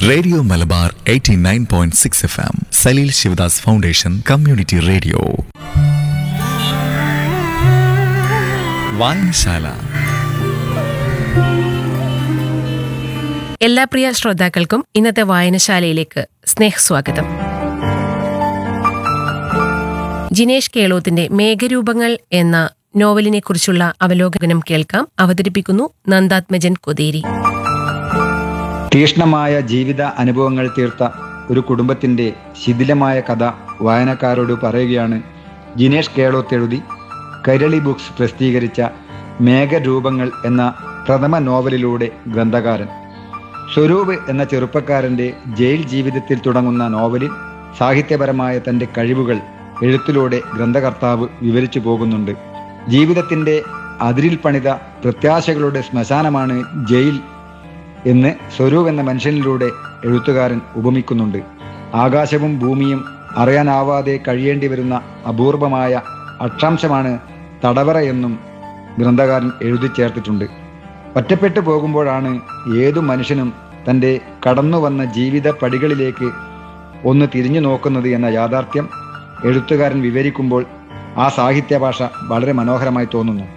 radio Malabar 89.6 F M Saleel Sivadas foundation community radio വായനശാല എല്ലാ പ്രിയ ശ്രോതാക്കൾക്കും ഇന്നത്തെ വായനശാലയിലേക്ക് സ്നേഹസ്വാഗതം ജിനേഷ് കേളോത്തിന്റെ മേഘരൂപങ്ങൾ എന്ന നോവലിനെ കുറിച്ചുള്ള അവലോകനം കേൾക്കാം അവതരിപ്പിക്കുന്നു നന്ദാത്മജൻ കൊതേരി തീഷ്ണമായ ജീവിത അനുഭവങ്ങൾ തീർത്ത ഒരു കുടുംബത്തിൻ്റെ ശിഥിലമായ കഥ വായനക്കാരോട് പറയുകയാണ് ജിനേഷ് കേളോത്ത് എഴുതി കൈരളി ബുക്സ് പ്രസിദ്ധീകരിച്ച മേഘരൂപങ്ങൾ എന്ന പ്രഥമ നോവലിലൂടെ ഗ്രന്ഥകാരൻ സ്വരൂപ് എന്ന ചെറുപ്പക്കാരൻ്റെ ജയിൽ ജീവിതത്തിൽ തുടങ്ങുന്ന നോവലിൽ സാഹിത്യപരമായ തൻ്റെ കഴിവുകൾ എഴുത്തിലൂടെ ഗ്രന്ഥകർത്താവ് വിവരിച്ചു പോകുന്നുണ്ട് ജീവിതത്തിൻ്റെ അതിരിൽ പണിത പ്രത്യാശകളുടെ ശ്മശാനമാണ് ജയിൽ എന്ന് സ്വരൂപ് എന്ന മനുഷ്യനിലൂടെ എഴുത്തുകാരൻ ഉപമിക്കുന്നുണ്ട് ആകാശവും ഭൂമിയും അറിയാനാവാതെ കഴിയേണ്ടി വരുന്ന അപൂർവമായ അക്ഷാംശമാണ് തടവറ എന്നും ഗ്രന്ഥകാരൻ എഴുതി ചേർത്തിട്ടുണ്ട് ഒറ്റപ്പെട്ടു പോകുമ്പോഴാണ് ഏതു മനുഷ്യനും തൻ്റെ കടന്നു വന്ന ജീവിത പടികളിലേക്ക് ഒന്ന് തിരിഞ്ഞു നോക്കുന്നത് എന്ന യാഥാർത്ഥ്യം എഴുത്തുകാരൻ വിവരിക്കുമ്പോൾ ആ സാഹിത്യ ഭാഷ വളരെ മനോഹരമായി തോന്നുന്നു